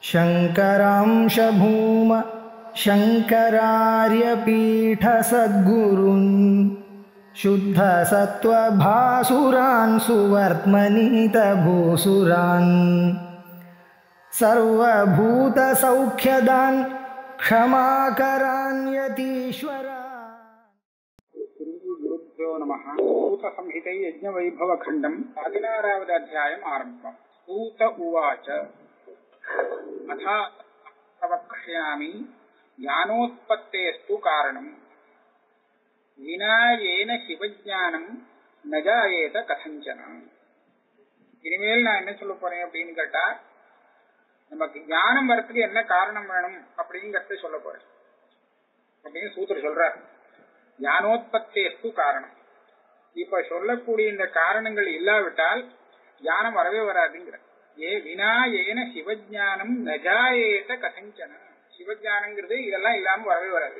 शङ्करांशभूम शङ्करार्यपीठसद्गुरुन् शुद्धसत्त्वभासुरान् सुवर्त्मनीतभूसुरान् सर्वभूतसौख्यदान् क्षमाकरान्यतीश्वरा గురుభ్యో నమ భూత సంహితై యజ్ఞ వైభవ ఖండం పదినారావది అధ్యాయం ఆరంభం భూత ఉవాచ అథ ప్రవక్ష్యామి జ్ఞానోత్పత్తేస్తు కారణం வினாயேன சிவஜானம் நஜாயேத கதஞ்சன இனிமேல் நான் என்ன சொல்ல போறேன் அப்படின்னு கேட்டா நமக்கு ஞானம் வரத்துக்கு என்ன காரணம் வேணும் அப்படிங்கறத சொல்ல போறேன் அப்படின்னு சூத்திர சொல்றார் ஞானோத்பத்தேஸ்து காரணம் இப்ப சொல்லக்கூடிய இந்த காரணங்கள் இல்லாவிட்டால் ஞானம் வரவே வராதுங்கிற ஏ வினா ஏன சிவஜானம் நஜாயேத கதஞ்சன சிவஜானங்கிறது இதெல்லாம் இல்லாம வரவே வராது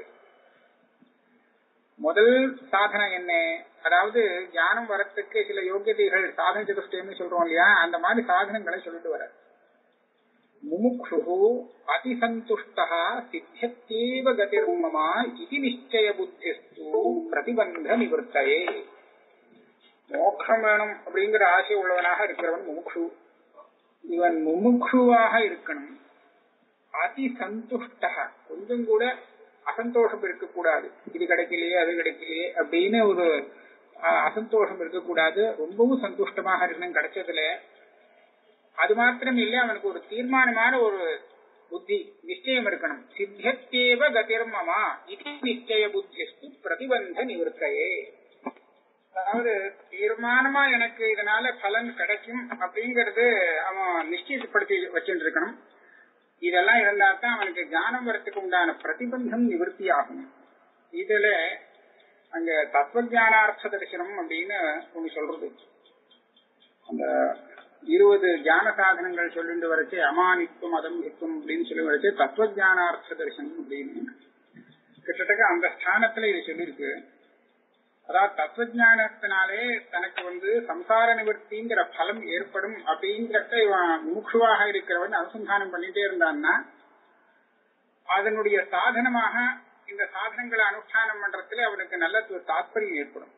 முதல் சாதனம் என்ன அதாவது ஞானம் வரத்துக்கு சில யோகியதைகள் சாதன சதுஷ்டயம்னு சொல்றோம் இல்லையா அந்த மாதிரி சாதனங்களை சொல்லிட்டு வர முமுக்ஷு அதிசந்துஷ்டா சித்தியத்தேவ கதிர்மமா இது நிச்சய புத்திஸ்து பிரதிபந்த நிவர்த்தையே மோட்சம் வேணும் அப்படிங்கிற ஆசை உள்ளவனாக இருக்கிறவன் முமுக்ஷு இவன் முமுக்ஷுவாக இருக்கணும் அதிசந்துஷ்டா கொஞ்சம் கூட அசந்தோஷம் இருக்கக்கூடாது இது கிடைக்கலையே அது கிடைக்கலையே அப்படின்னு ஒரு அசந்தோஷம் இருக்கக்கூடாது ரொம்பவும் சந்துஷ்டமாக இருக்கணும் கிடைச்சதுல அது மாத்திரம் இல்ல அவனுக்கு ஒரு தீர்மானமான ஒரு புத்தி நிச்சயம் இருக்கணும் சித்தியத்தேவ கதிர்மமா இது நிச்சய புத்திஸ்து பிரதிபந்த நிவர்த்தையே அதாவது தீர்மானமா எனக்கு இதனால பலன் கிடைக்கும் அப்படிங்கறது அவன் நிச்சயப்படுத்தி வச்சுட்டு இருக்கணும் இதெல்லாம் இருந்தா தான் அவனுக்கு ஞானம் வரத்துக்கு உண்டான பிரதிபந்தம் நிவர்த்தி ஆகும் இதுல அங்க தத்துவ ஜானார்த்த தரிசனம் அப்படின்னு ஒண்ணு சொல்றது அந்த இருபது ஞான சாதனங்கள் சொல்லிட்டு வரைச்சு அமானித்துவம் அதம்பித்துவம் அப்படின்னு சொல்லி வரைச்சு தத்துவ ஜானார்த்த தரிசனம் அப்படின்னு கிட்டத்தட்ட அந்த ஸ்தானத்துல இது சொல்லியிருக்கு அதாவது தத்துவஜானத்தினாலே தனக்கு வந்து சம்சார நிவர்த்திங்கிற பலம் ஏற்படும் அப்படிங்கிறத இவன் முமுட்சுவாக இருக்கிறவன் அனுசந்தானம் பண்ணிட்டே இருந்தான்னா அதனுடைய சாதனமாக இந்த சாதனங்களை அனுஷ்டானம் பண்றதுல அவனுக்கு நல்ல தாற்பயம் ஏற்படும்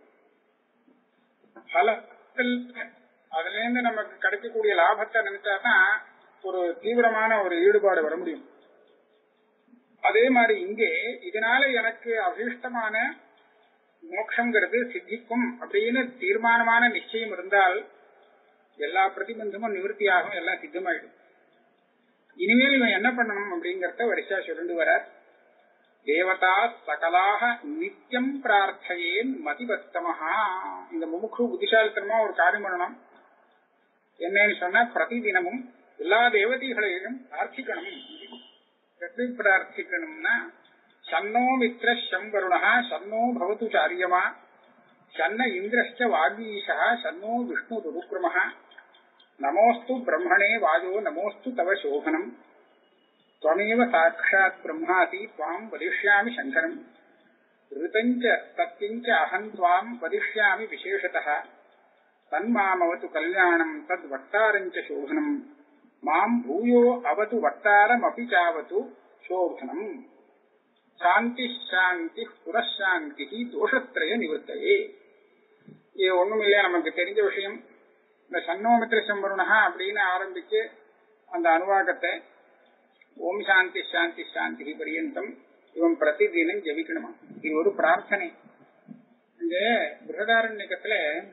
பலத்தில் அதுல இருந்து நமக்கு கிடைக்கக்கூடிய லாபத்தை நினைச்சாதான் ஒரு தீவிரமான ஒரு ஈடுபாடு வர முடியும் அதே மாதிரி இங்கே இதனால எனக்கு அபீஷ்டமான மோட்சங்கிறது சித்திக்கும் அப்படின்னு தீர்மானமான நிச்சயம் இருந்தால் எல்லா பிரதிபந்தமும் நிவர்த்தியாகும் எல்லாம் சித்தமாயிடும் இனிமேல் இவன் என்ன பண்ணணும் அப்படிங்கறத வரிசா சொல்லிட்டு வர தேவதா சகலாக நித்தியம் பிரார்த்தையேன் மதிபஸ்தமஹா இந்த முமுக்கு புத்திசாலித்தனமா ஒரு காரியம் பண்ணணும் என்னன்னு சொன்னா பிரதி தினமும் எல்லா தேவதைகளையும் பிரார்த்திக்கணும் எப்படி பிரார்த்திக்கணும்னா சன்னோ மித்ர ஷம் வருணா சன்னோ பவத்து சாரியமா சன்ன இந்திரஷ்ட வாகீஷா சன்னோ விஷ்ணு ருக்ரம நமோஸ்து பிரம்மணே வாயோ நமோஸ்து தவ சோகனம் त्वमेव साक्षात् ब्रह्मासि त्वाम् वदिष्यामि शङ्करम् ऋतञ्च सत्यञ्च अहम् त्वाम् वदिष्यामि विशेषतः तन्मामवतु कल्याणम् तद्वक्तारम् च शोभनम् माम् भूयो अवतु वक्तारमपि चावतु शोभनम् சாந்தி சாந்தி புறசாந்தி தோஷத்திரய நிவர்த்தையே இது ஒண்ணும் இல்லையா நமக்கு தெரிஞ்ச விஷயம் இந்த சன்னோமித்திர சம்பருணா அப்படின்னு ஆரம்பிச்சு அந்த அனுவாகத்தை ஓம் சாந்தி சாந்தி சாந்தி பரியந்தம் இவன் பிரதி தினம் ஜபிக்கணுமா இது ஒரு பிரார்த்தனை இந்த பிருகதாரண்யத்துல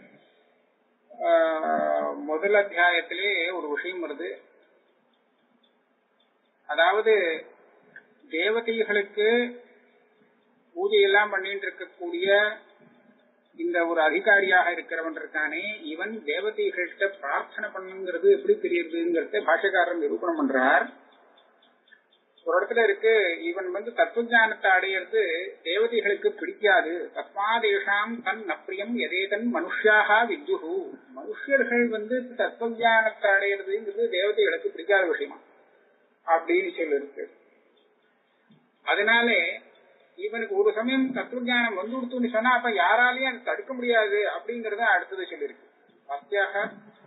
முதல் அத்தியாயத்திலே ஒரு விஷயம் வருது அதாவது தேவதைகளுக்கு பூஜையெல்லாம் பண்ணிட்டு இருக்கக்கூடிய இந்த ஒரு அதிகாரியாக இருக்கிறவன் இருக்கானே இவன் தேவதைகள்கிட்ட பிரார்த்தனை பண்ணுங்கிறது எப்படி தெரியுதுங்கிறத பாஷக்காரன் நிரூபணம் பண்றார் ஒரு இடத்துல இருக்கு இவன் வந்து தத்துவஞானத்தை அடையிறது தேவதைகளுக்கு பிடிக்காது தஸ்மாதேஷாம் தன் நப்பிரியம் எதேதன் மனுஷியாக வித்யுகு மனுஷர்கள் வந்து தத்துவஞானத்தை அடையிறதுங்கிறது தேவதைகளுக்கு பிடிக்காத விஷயமா அப்படின்னு சொல்லிருக்கு அதனாலே இவனுக்கு ஒரு சமயம் தத்துவஞானம் வந்து சொன்னா அப்ப யாராலையும் அதை தடுக்க முடியாது அப்படிங்கறத அடுத்தது சொல்லியிருக்கு அத்தியாக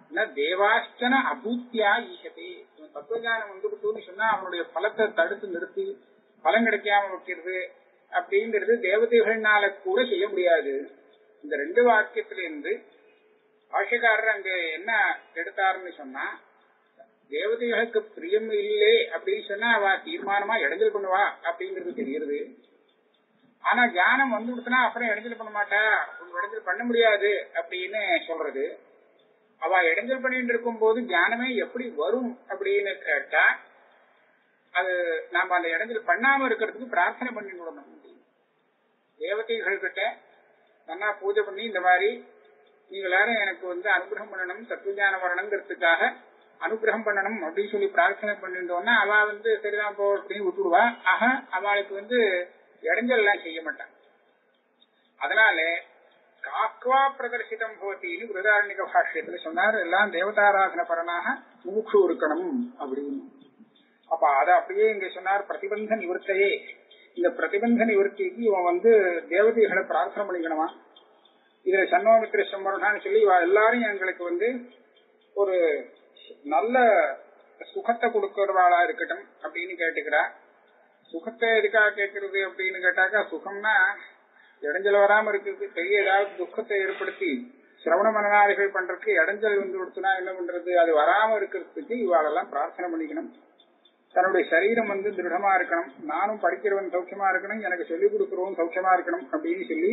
ந தேவாஷ்டன அபூத்தியா ஈசதே இவன் தத்துவஞானம் வந்துவிட்டுன்னு சொன்னா அவனுடைய பலத்தை தடுத்து நிறுத்தி பலன் கிடைக்காம வைக்கிறது அப்படிங்கிறது தேவதைகள்னால கூட செய்ய முடியாது இந்த ரெண்டு வாக்கியத்திலிருந்து பாஷ்யக்காரர் அங்க என்ன எடுத்தாருன்னு சொன்னா தேவதைகளுக்கு பிரியம் இல்லை அப்படின்னு சொன்னா அவ தீர்மானமா இடைஞ்சல் பண்ணுவா அப்படிங்கிறது தெரியுது ஆனா ஞானம் வந்து விடுத்துனா அப்புறம் இடைஞ்சல் பண்ண மாட்டா இடைஞ்சல் பண்ண முடியாது அப்படின்னு சொல்றது அவ இடைஞ்சல் பண்ணிட்டு இருக்கும் போது ஞானமே எப்படி வரும் அப்படின்னு கேட்டா அது நாம அந்த இடைஞ்சல் பண்ணாம இருக்கிறதுக்கு பிரார்த்தனை பண்ணி விடணும் தேவதைகள் கிட்ட நல்லா பூஜை பண்ணி இந்த மாதிரி நீங்க எல்லாரும் எனக்கு வந்து அனுகிரகம் பண்ணணும் தத்துவஞானம் வரணுங்கிறதுக்காக அனுகிரகம் பண்ணணும் அப்படின்னு சொல்லி பிரார்த்தனை பண்ணிட்டோம்னா அவ வந்து சரிதான் போ அப்படின்னு விட்டுடுவா ஆக அவளுக்கு வந்து இடைஞ்சல் எல்லாம் செய்ய மாட்டான் அதனால காக்வா பிரதர்சிதம் பவத்தின்னு விருதாரண்யக பாஷ்யத்துல சொன்னார் எல்லாம் தேவதாராதன பரனாக மூக்ஷு இருக்கணும் அப்படின்னு அப்ப அத அப்படியே இங்க சொன்னார் பிரதிபந்த நிவர்த்தையே இந்த பிரதிபந்த நிவர்த்திக்கு இவன் வந்து தேவதைகளை பிரார்த்தனை பண்ணிக்கணுமா இதுல சண்முகமித்திர சம்பரனான்னு சொல்லி இவ எல்லாரும் எங்களுக்கு வந்து ஒரு நல்ல சுகத்தை கொடுக்கறவாளா இருக்கட்டும் அப்படின்னு கேட்டுக்கிறா சுகத்தை எதுக்காக கேட்கறது அப்படின்னு கேட்டாக்கா சுகம்னா இடைஞ்சல் வராம இருக்கிறது பெரிய ஏதாவது துக்கத்தை ஏற்படுத்தி சிரவண மனநாதிகள் பண்றதுக்கு இடைஞ்சல் வந்து கொடுத்தனா என்ன பண்றது அது வராம இருக்கிறதுக்கு இவாளெல்லாம் பிரார்த்தனை பண்ணிக்கணும் தன்னுடைய சரீரம் வந்து திருடமா இருக்கணும் நானும் படிக்கிறவன் சௌக்கியமா இருக்கணும் எனக்கு சொல்லிக் கொடுக்கிறவன் சௌக்கியமா இருக்கணும் அப்படின்னு சொல்லி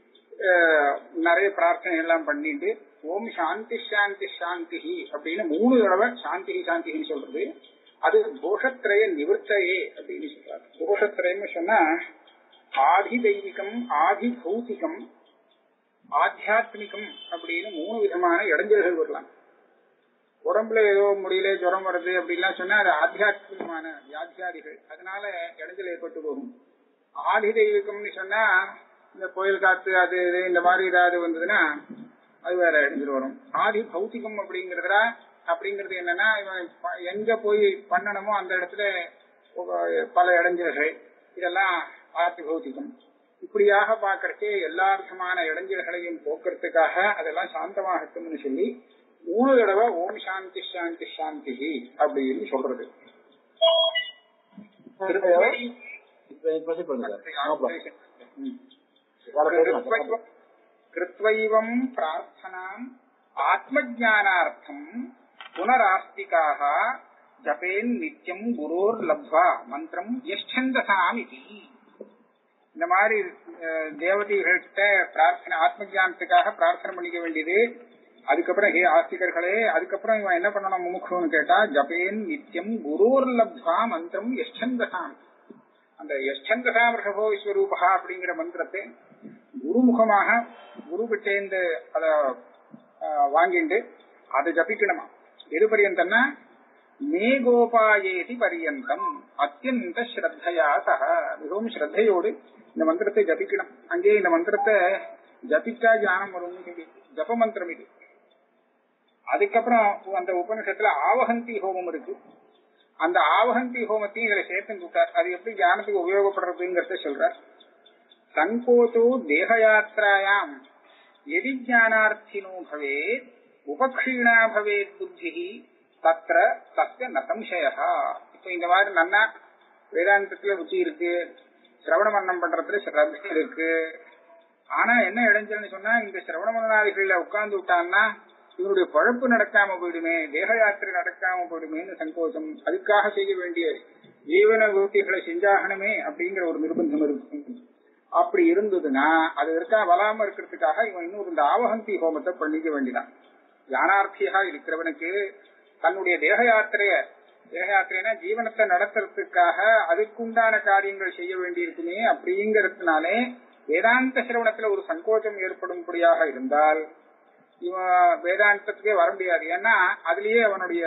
நிறைய பிரார்த்தனை எல்லாம் பண்ணிட்டு ஓம் சாந்தி சாந்தி சாந்தி அப்படின்னு மூணு தடவை சாந்தி சாந்தின்னு சொல்றது அது தோஷத்திரய நிவர்த்தையே அப்படின்னு சொல்றாரு தோஷத்திரயம்னு சொன்னா ஆதி தெய்வீகம் ஆதி பௌத்திகம் ஆத்தியாத்மிகம் அப்படின்னு மூணு விதமான இடைஞ்சல்கள் வரலாம் உடம்புல ஏதோ முடியல ஜுரம் வருது அப்படின்லாம் சொன்னா அது ஆத்தியாத்மிகமான வியாதியாதிகள் அதனால இடைஞ்சல் ஏற்பட்டு போகும் ஆதி தெய்வீகம்னு சொன்னா இந்த கோயில் காத்து அது இது இந்த மாதிரி ஏதாவது வந்ததுன்னா அது வேற இடைஞ்சல் வரும் ஆதி பௌத்திகம் அப்படிங்கறதுல அப்படிங்கிறது என்னன்னா இவன் எங்க போய் பண்ணணுமோ அந்த இடத்துல பல இடைஞ்சல்கள் இதெல்லாம் ஆதி பௌத்திகம் இப்படியாக பாக்குறச்சே எல்லா விதமான இடைஞ்சல்களையும் போக்குறதுக்காக அதெல்லாம் சாந்தமாகட்டும்னு சொல்லி மூணு தடவை ஓம் சாந்தி சாந்தி சாந்தி அப்படின்னு சொல்றது கிருத்வைவம் பிரார்த்தனாம் ஆத்மஜானார்த்தம் புனராஸ்திகாக ஜபேன் நித்தியம் குரோர் லப்வா மந்திரம் யஷ்சந்தசாம் இது இந்த மாதிரி தேவதைகள்கிட்ட பிரார்த்தனை ஆத்ம ஜானத்துக்காக பிரார்த்தனை பண்ணிக்க வேண்டியது அதுக்கப்புறம் ஹே ஆஸ்திகர்களே அதுக்கப்புறம் இவன் என்ன பண்ணணும் முமுக்ஷுன்னு கேட்டா ஜபேன் நித்தியம் குருர் லப்வா மந்திரம் யஷ்சந்தசாம் அந்த யஷ்சந்தசாம் ரிஷபோ விஸ்வரூபா அப்படிங்கிற மந்திரத்தை குருமுகமாக குரு கிட்டேந்து அத வாங்கிண்டு அதை ஜபிக்கணுமா எது பரியந்தம்னா மே கோபாயேதி பரியந்தம் அத்தியந்த ஸ்ரத்தையா சக மிகவும் ஸ்ரத்தையோடு இந்த மந்திரத்தை ஜபிக்கணும் அங்கே இந்த மந்திரத்தை ஜபிச்சா ஞானம் வரும் ஜப மந்திரம் இது அதுக்கப்புறம் அந்த உபனிஷத்துல ஆவகந்தி ஹோமம் இருக்கு அந்த ஆவகந்தி ஹோமத்தையும் இதுல சேர்த்து விட்டார் அது எப்படி ஞானத்துக்கு உபயோகப்படுறதுங்கிறத சொல்றார் சங்கோதோ தேகயாத்திராயாம் எதி ஞானார்த்தினோ பவேத் உபக்ஷீணா பவேத் புத்தி தத்திர தஸ்ய நசம்சய இப்ப இந்த மாதிரி நன்னா வேதாந்தத்துல ருச்சி இருக்கு சிரவண மரணம் பண்றதுல சிரத்தை இருக்கு ஆனா என்ன இடைஞ்சல்னு சொன்னா இந்த சிரவண மரணாதிகள்ல உட்கார்ந்து விட்டான்னா இவருடைய பழப்பு நடக்காம போயிடுமே தேக யாத்திரை நடக்காம போயிடுமேன்னு சங்கோச்சம் அதுக்காக செய்ய வேண்டிய ஜீவன விருத்திகளை செஞ்சாகணுமே அப்படிங்கிற ஒரு நிர்பந்தம் இருக்கு அப்படி இருந்ததுன்னா அது இருக்கா வராம இருக்கிறதுக்காக இவன் இன்னும் இந்த ஆவகந்தி ஹோமத்தை பண்ணிக்க வேண்டிதான் ஞானார்த்தியா இருக்கிறவனுக்கு தன்னுடைய தேக யாத்திரைய தேக யாத்திரைனா ஜீவனத்தை நடத்துறதுக்காக அதுக்குண்டான காரியங்கள் செய்ய வேண்டியிருக்குமே அப்படிங்கறதுனாலே வேதாந்த சிரவணத்துல ஒரு சங்கோச்சம் ஏற்படும்படியாக இருந்தால் இவன் வேதாந்தத்துக்கே வர முடியாது ஏன்னா அதுலயே அவனுடைய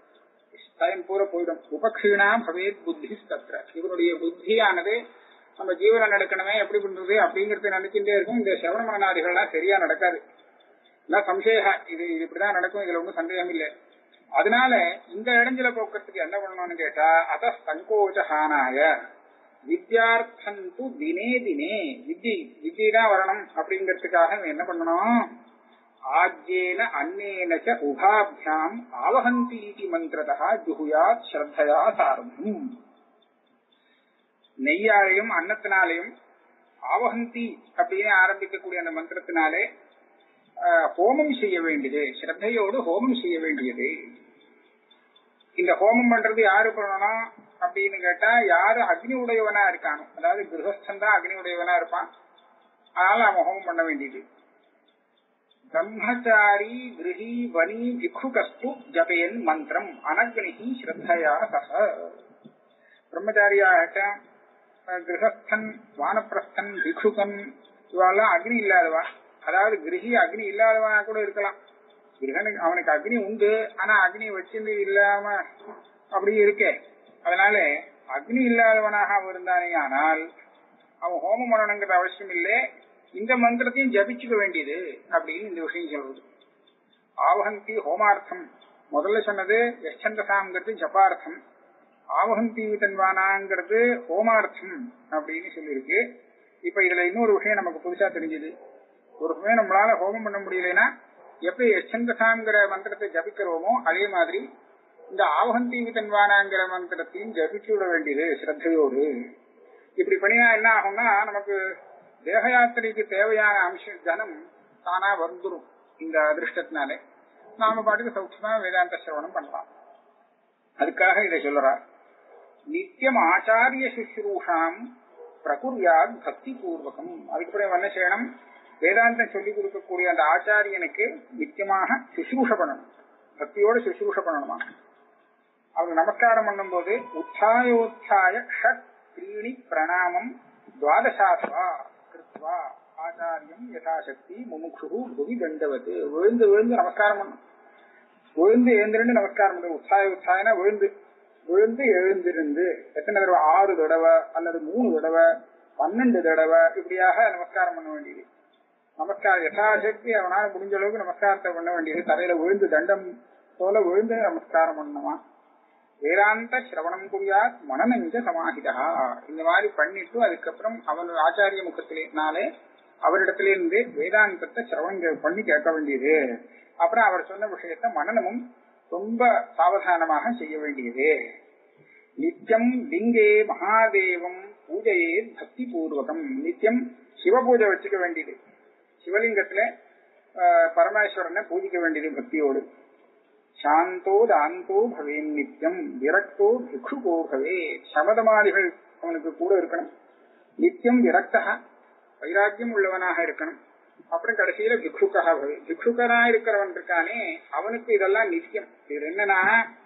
டைம் பூரா போயிடும் உபக்ஷீணா பவேத் புத்தி தத்ர இவனுடைய புத்தியானது நம்ம ஜீவனம் நடக்கணுமே எப்படி பண்றது அப்படிங்கறத நினைச்சுட்டே இருக்கும் இந்த சிரவண மனாதிகள்லாம் சரியா நடக்காது எல்லாம் சம்சேகா இது இது இப்படிதான் நடக்கும் இதுல ஒன்றும் சந்தேகம் இல்லை அதனால இந்த இடைஞ்சல போக்குறதுக்கு என்ன பண்ணணும்னு கேட்டா அத சங்கோச்சஹானாய வித்யார்த்தந்து தினே தினே வித்தி வித்தி தான் வரணும் அப்படிங்கறதுக்காக இவன் என்ன பண்ணணும் ஆஜ்யேன அன்னேன ச உபாபியாம் ஆவஹந்தீதி மந்திரதா ஜுகுயாத் ஸ்ரத்தையா சார்த்தம் நெய்யாலையும் அன்னத்தினாலையும் ஆவஹந்தி அப்படின்னு ஆரம்பிக்கக்கூடிய அந்த மந்திரத்தினாலே ஆஹ், ஹோமம் செய்ய வேண்டியது ஸ்ரத்தையோடு ஹோமம் செய்ய வேண்டியது இந்த ஹோமம் பண்றது யாரு பண்ணணும் அப்படின்னு கேட்டா யாரு அக்னி உடையவனா இருக்கானோ அதாவது கிரகஸ்தன் தான் அக்னி உடையவனா இருப்பான் அதனால அவன் ஹோமம் பண்ண வேண்டியது பிரம்மச்சாரி கிருஹி வனி விக்ஷுகஸ்து ஜபயன் மந்திரம் அனக்னிஹி ஸ்ரத்தையா சக பிரம்மச்சாரியாகட்டும் அஹ், கிரகஸ்தன் வானப்பிரஸ்தன் பிக்ஷுகன் இவெல்லாம் அக்னி இல்லாதவா அதாவது கிரகி அக்னி இல்லாதவனா கூட இருக்கலாம் கிரகனுக்கு அவனுக்கு அக்னி உண்டு ஆனா அக்னி வச்சிருந்து இல்லாம அப்படி இருக்கே அதனால அக்னி இல்லாதவனாக அவன் இருந்தானே ஆனால் அவன் ஹோமம் பண்ணணுங்கிற அவசியம் இல்லை இந்த மந்திரத்தையும் ஜபிச்சுக்க வேண்டியது அப்படின்னு இந்த விஷயம் சொல்றது ஆவகந்தி ஹோமார்த்தம் முதல்ல சொன்னது யச்சந்தசாங்கிறது ஜபார்த்தம் ஆவகந்தி தன்வானாங்கிறது ஹோமார்த்தம் அப்படின்னு சொல்லியிருக்கு இப்ப இதுல இன்னொரு விஷயம் நமக்கு புதுசா தெரிஞ்சது ஒரு சமயம் நம்மளால ஹோமம் பண்ண முடியலன்னா எப்படி யச்சந்தசாங்கிற மந்திரத்தை ஜபிக்கிறோமோ அதே மாதிரி இந்த ஆவகந்தி தன்வானாங்கிற மந்திரத்தையும் ஜபிச்சு விட வேண்டியது ஸ்ரத்தையோடு இப்படி பண்ணினா என்ன ஆகும்னா நமக்கு தேக யாத்திரைக்கு தேவையான அம்ச ஜனம் தானா வந்துரும் இந்த அதிர்ஷ்டத்தினாலே நாம பாட்டுக்கு சௌக்கியமா வேதாந்த சிரவணம் பண்ணலாம் அதுக்காக இதை சொல்றார் நித்தியம் ஆச்சாரிய சுஷ்ரூஷாம் பிரகுர்யாத் பக்தி பூர்வகம் அதுக்கப்புறம் என்ன செய்யணும் வேதாந்தம் சொல்லிக் கொடுக்கக்கூடிய அந்த ஆச்சாரியனுக்கு நித்தியமாக சுஷ்ரூஷ பண்ணணும் பக்தியோட சுஷ்ரூஷ பண்ணணுமா அவருக்கு நமஸ்காரம் பண்ணும்போது உத்தாயோத்தாய ஷட் த்ரீணி பிரணாமம் துவாதசாத்வா கிருத்வா ஆச்சாரியம் யதாசக்தி முமுக்ஷு புவி தண்டவத்து விழுந்து விழுந்து நமஸ்காரம் பண்ணும் விழுந்து எழுந்திருந்து நமஸ்காரம் பண்ணும் உற்சாய உற்சாயனா விழுந்து விழுந்து எழுந்திருந்து எத்தனை தடவை ஆறு தடவை அல்லது மூணு தடவை பன்னெண்டு தடவை இப்படியாக நமஸ்காரம் பண்ண வேண்டியது நமஸ்காரம் யதாசக்தி அவனால முடிஞ்ச அளவுக்கு நமஸ்காரத்தை பண்ண வேண்டியது தலையில விழுந்து தண்டம் போல விழுந்து நமஸ்காரம் பண்ணணுமா வேதாந்த சிரவணம் குறியாத் மனநஞ்ச சமாஹிதா இந்த மாதிரி பண்ணிட்டு அதுக்கப்புறம் அவன் ஆச்சாரிய முகத்தினாலே அவரிடத்திலிருந்து வேதாந்தத்தை சிரவணம் பண்ணி கேட்க வேண்டியது அப்புறம் அவர் சொன்ன விஷயத்த மனநமும் ரொம்ப சாவதானமாக செய்ய வேண்டியது நித்தியம் லிங்கே மகாதேவம் பூஜையே பக்தி பூர்வகம் நித்தியம் சிவ பூஜை வச்சுக்க வேண்டியது சிவலிங்கத்துல ஆஹ், பரமேஸ்வரனை பூஜிக்க வேண்டியது பக்தியோடு சாந்தோ தாந்தோ பவேன் நித்தியம் விரக்தோ பிக்ஷுகோ பவே சமதமாதிகள் அவனுக்கு கூட இருக்கணும் நித்தியம் விரக்தா வைராக்கியம் உள்ளவனாக இருக்கணும் அப்புறம் கடைசியில பிக்ஷுக்கா பவே பிக்ஷுக்கனா இருக்கிறவன் இருக்கானே அவனுக்கு இதெல்லாம் நித்தியம் இது என்னன்னா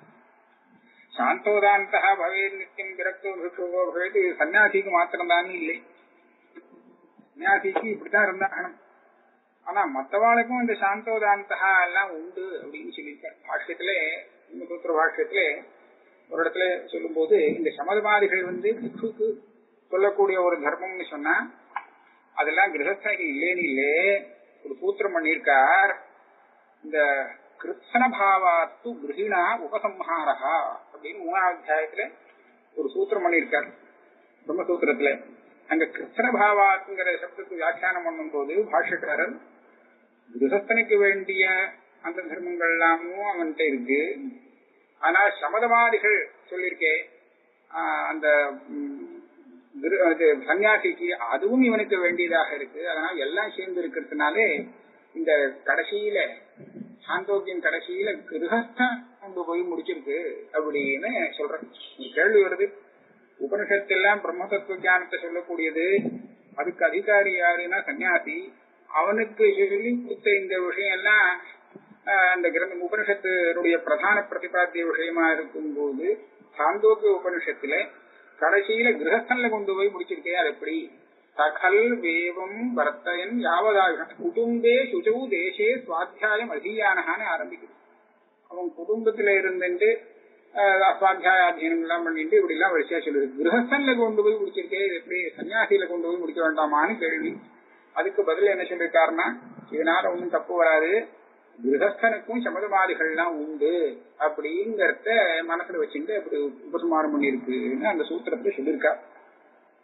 சாந்தோதாந்தா பவே நித்தியம் விரக்தோ பிக்ஷுகோ பவேது இது சன்னியாசிக்கு மாத்திரம்தான் இல்லை சன்னியாசிக்கு இப்படித்தான் இருந்தாகணும் ஆனா மத்தவாளுக்கும் இந்த சாந்தோதாந்தகா எல்லாம் உண்டு அப்படின்னு சொல்லியிருக்காரு பாஷ்யத்திலே சூத்திர பாஷ்யத்திலே ஒரு இடத்துல சொல்லும்போது இந்த சமதமாதிகள் வந்து பிக்ஷுக்கு சொல்லக்கூடிய ஒரு தர்மம்னு சொன்னா அதெல்லாம் கிரகஸ்தனுக்கு இல்லேன்னு இல்லே ஒரு சூத்திரம் பண்ணியிருக்கார் இந்த கிருத்சன பாவாத்து கிரகிணா உபசம்ஹாரா அப்படின்னு மூணாவது அத்தியாயத்துல ஒரு சூத்திரம் பண்ணியிருக்கார் பிரம்மசூத்திரத்துல அங்க கிருஷ்ண பாவாத்துங்கிற சப்தத்துக்கு வியாக்கியானம் பண்ணும் போது பாஷ்யக்காரர் கிரகஸ்தனுக்கு வேண்டிய அந்த தர்மங்கள் எல்லாமும் அவன்கிட்ட இருக்கு ஆனா சமதவாதிகள் சொல்லியிருக்கே ஆஹ் அந்த ம், கிரு- அது சன்னியாசிக்கு அதுவும் இவனுக்கு வேண்டியதாக இருக்கு அதனால எல்லாம் சேர்ந்து இருக்கிறதுனாலே இந்த கடைசியில சாந்தோக்கியம் கடைசியில கிரகஸ்தன் கொண்டு போய் முடிச்சிருக்கு அப்படின்னு சொல்றேன் ஒரு கேள்வி வருது உபனிஷத்தெல்லாம் பிரம்ம தத்துவ ஞானத்தை சொல்லக்கூடியது அதுக்கு அதிகாரி யாருன்னா சன்னியாசி அவனுக்கு சொல்லி கொடுத்த இந்த விஷயம் எல்லாம் ஆஹ், அந்த கிரந்த உபனிஷத்தினுடைய பிரதான பிரதிபாத்திய விஷயமா இருக்கும்போது சாந்தோக்கிய உபனிஷத்துல கடைசியில கிரகஸ்தன்ல கொண்டு போய் முடிச்சிருக்கே அது எப்படி சகல் வேவம் வர்த்தயன் யாவதாக குடும்பே சுஜவு தேசே சுவாத்தியாயம் அதீயானகான்னு ஆரம்பிக்குது அவன் குடும்பத்துல இருந்துட்டு சுவாத்தியாயாத்தியனம் எல்லாம் பண்ணிட்டு இப்படி எல்லாம் வரிசையா சொல்லுது கிரகஸ்தன்ல கொண்டு போய் முடிச்சிருக்கே இது எப்படி சன்னியாசியில கொண்டு போய் முடிக்க வேண்டாமான்னு கேள்வி அதுக்கு பதில் என்ன சொல்லிருக்காருன்னா இதனால ஒண்ணும் தப்பு வராது கிரகஸ்தனுக்கும் சமதமாதிகள்லாம் உண்டு அப்படிங்கறத மனசுல வச்சுட்டு அப்படி உபசமானம் பண்ணிருக்குன்னு அந்த சூத்திரத்துல சொல்லியிருக்கா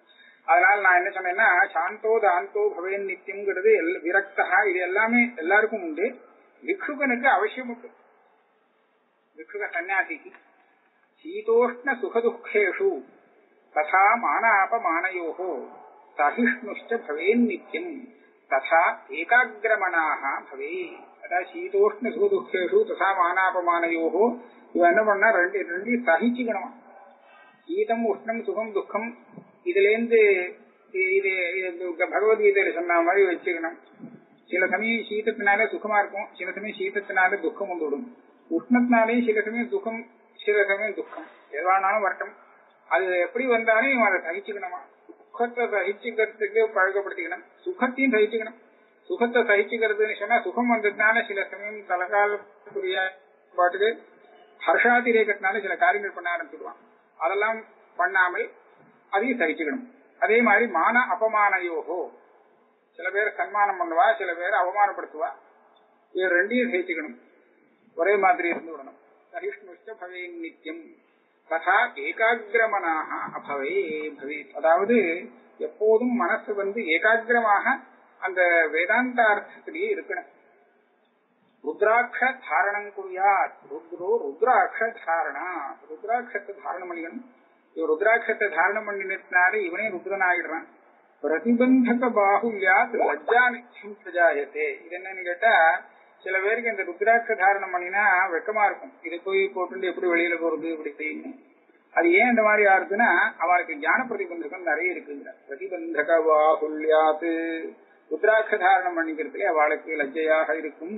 அதனால நான் என்ன சொன்னேன்னா சாந்தோ தாந்தோ பவேன் நித்தியம்ங்கிறது எல்- விரக்தா இது எல்லாமே எல்லாருக்கும் உண்டு பிக்ஷுகனுக்கு அவசியம் உண்டு பிக்ஷுக சன்னியாசிக்கு சீதோஷ்ண சுகதுக்கேஷு ததா மானாபமானயோः சகிஷ்ணுஷ்ட பவேன் நித்தியம் ததா ஏகாகிரமணாக பவே அதாவது சீதோஷ்ண சுகதுக்கேஷு ததா மானாபமானயோः இவன் என்ன பண்ணா ரெண்டு ரெண்டையும் சகிச்சுக்கணும் சீதம் உஷ்ணம் சுகம் துக்கம் இதுல இருந்து இது இது பகவத்கீதையில சொன்ன மாதிரி வச்சுக்கணும் சில சமயம் சீதத்தினால சுகமா இருக்கும் சில சமயம் சீதத்தினால துக்கம் வந்துவிடும் உஷ்ணத்தினாலேயும் சில சமயம் துக்கம் சில சமயம் துக்கம் எதுவானாலும் வரட்டும் அது எப்படி வந்தாலும் இவன் அதை சகிச்சுக்கணுமா சுகத்தை சகிச்சுக்கிறதுக்கு பழக்கப்படுத்திக்கணும் சுகத்தையும் சகிச்சுக்கணும் சுகத்தை சகிச்சுக்கிறதுன்னு சொன்னா சுகம் வந்ததுனால சில சமயம் தலகாலத்துக்குரிய பாட்டுக்கு ஹர்ஷாதிரேகத்தினால சில காரியங்கள் பண்ண ஆரம்பிச்சிடுவான் அதெல்லாம் பண்ணாமல் அதையும் சகிச்சுக்கணும் அதே மாதிரி மான அபமானயோகோ சில பேர் சன்மானம் பண்ணுவா சில பேர் அவமானப்படுத்துவா இது ரெண்டையும் சகிச்சுக்கணும் ஒரே மாதிரி இருந்து விடணும் சகிஷ்ணுஷ்ட பவே நித்தியம் ததா ஏகாகிரமனாக அபவே பவே அதாவது எப்போதும் மனசு வந்து ஏகாகிரமாக அந்த வேதாந்தார்த்தத்திலேயே இருக்கணும் ருத்ராட்ச தாரணம் குறியாத் ருத்ரோ ருத்ராட்ச தாரணா ருத்ராட்சத்தை தாரணம் பண்ணிக்கணும் இவன் ருத்ராட்சத்தை தாரணம் பண்ணினதுனால இவனே ருத்ரன் ஆகிடுறான் பிரதிபந்தக பாகுல்யாத் லஜ்ஜா நிச்சயம் பிரஜாயத்தே இது என்னன்னு கேட்டா சில பேருக்கு இந்த ருத்ராட்ச தாரணம் பண்ணினா வெக்கமா இருக்கும் இதை போய் போட்டு எப்படி வெளியில போறது இப்படி செய்யணும் அது ஏன் இந்த மாதிரி ஆறுதுன்னா அவளுக்கு ஞான பிரதிபந்தகம் நிறைய இருக்குங்கிற பிரதிபந்தக பாகுல்யாத் ருத்ராட்ச தாரணம் பண்ணிக்கிறதுல அவளுக்கு லஜ்ஜையாக இருக்கும்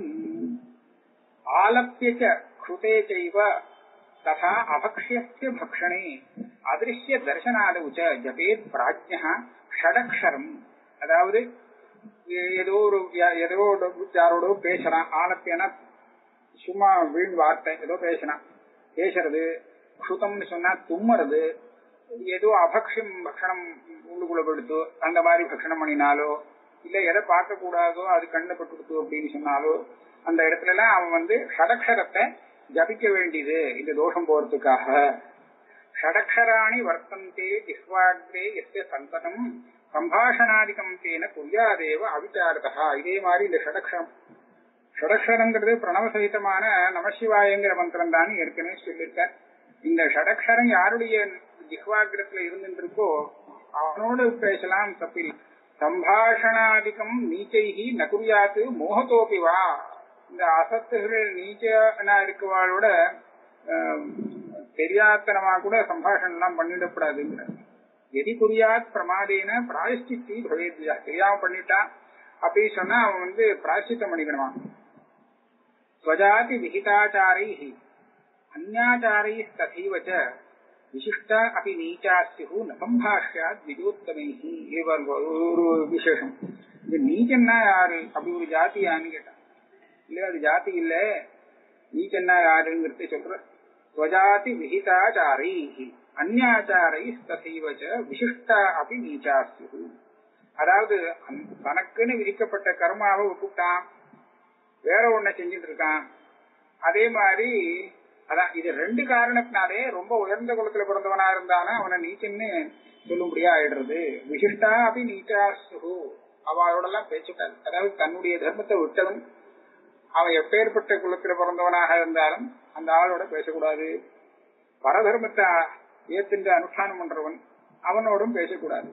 ஆலப்பிய கிருதே செய்வ ததா அபக்ஷியஸ்ய பக்ஷணே அதிருஷ்ய தர்சனாதவு ச ஜபேத் பிராஜ்யா ஷடக்ஷரம் அதாவது எ- ஏதோ ஒரு யா- ஏதோ ஒரு யாரோட பேசுறான் ஆலப்பியனா சும்மா வீண் வார்த்தை ஏதோ பேசினான் பேசுறது க்ஷுதம்னு சொன்னா தும்முறது ஏதோ அபக்ஷம் பக்ஷணம் உள்ளுக்குள்ள படுத்து அந்த மாதிரி பக்ஷணம் பண்ணினாலோ இல்ல எதை பார்க்க கூடாதோ அது கண்ணை பட்டுடுத்து அப்படின்னு சொன்னாலோ அந்த இடத்துல எல்லாம் அவன் வந்து ஷடக்ஷரத்தை ஜபிக்க வேண்டியது இந்த தோஷம் போறதுக்காக ஷடக்ஷராணி வர்த்தந்தே ஜிஹ்வாக்ரே எஸ்ய சந்தனம் சம்பாஷணாதிகம் தேன குர்யாதேவ அவிச்சாரதா இதே மாதிரி இந்த ஷடக்ஷரம் ஷடக்ஷரங்கிறது பிரணவ சகிதமான நமசிவாயங்கிற மந்திரம் தான் ஏற்கனவே சொல்லியிருக்க இந்த ஷடக்ஷரம் யாருடைய ஜிஹ்வாகிரத்துல இருந்துருக்கோ அவனோடு பேசலாம் தப்பில் சம்பாஷணாதிகம் நீச்சைகி நகுரியாத்து மோகத்தோப்பி வா இந்த அசத்துகள் நீச்சனா இருக்கவாளோட ஆம், தெரியாத்தனமா கூட சம்பாஷணம் எல்லாம் பண்ணிடக்கூடாதுங்கிற எதி குறியாத் பிரமாதேன பிராயஷ்டித்தி பவேத்யா தெரியாம பண்ணிட்டான் அப்படின்னு சொன்னா அவன் வந்து பிராயஷ்டித்தம் பண்ணிக்கணுமா ஸ்வஜாதி விஹிதாச்சாரை அந்யாச்சாரை ததைவ ச விசிஷ்டா அப்படி நீச்சா சியு ந சம்பாஷ்யாத் விஜோத்தமை ஒரு விசேஷம் இந்த நீச்சன்னா யாரு அப்படி ஒரு ஜாதியான்னு கேட்டான் இல்ல அது ஜாதி இல்ல நீச்சன்னா யாருங்கிறது சொல்ற ஸ்வஜாதி விஹிதாச்சாரை அந்யாச்சாரை ததைவ ச விசிஷ்டா அப்படி நீச்சா சியு அதாவது அந்த தனக்குன்னு விதிக்கப்பட்ட கர்மாவை விட்டுட்டான் வேற ஒன்ன செஞ்சுட்டு இருக்கான் அதே மாதிரி அதான் இது ரெண்டு காரணத்தினாலே ரொம்ப உயர்ந்த குலத்துல பிறந்தவனா இருந்தானா அவனை நீச்சன்னு சொல்லும்படியா ஆயிடுறது விசிஷ்டா அப்படி நீச்சா சுகு அவளோட எல்லாம் பேச்சுட்டாள் அதாவது தன்னுடைய தர்மத்தை விட்டவன் அவன் எப்பேற்பட்ட குலத்துல பிறந்தவனாக இருந்தாலும் அந்த ஆளோட பேசக்கூடாது பரதர்மத்தை ஏத்துண்டு அனுஷ்டானம் பண்றவன் அவனோடும் பேசக்கூடாது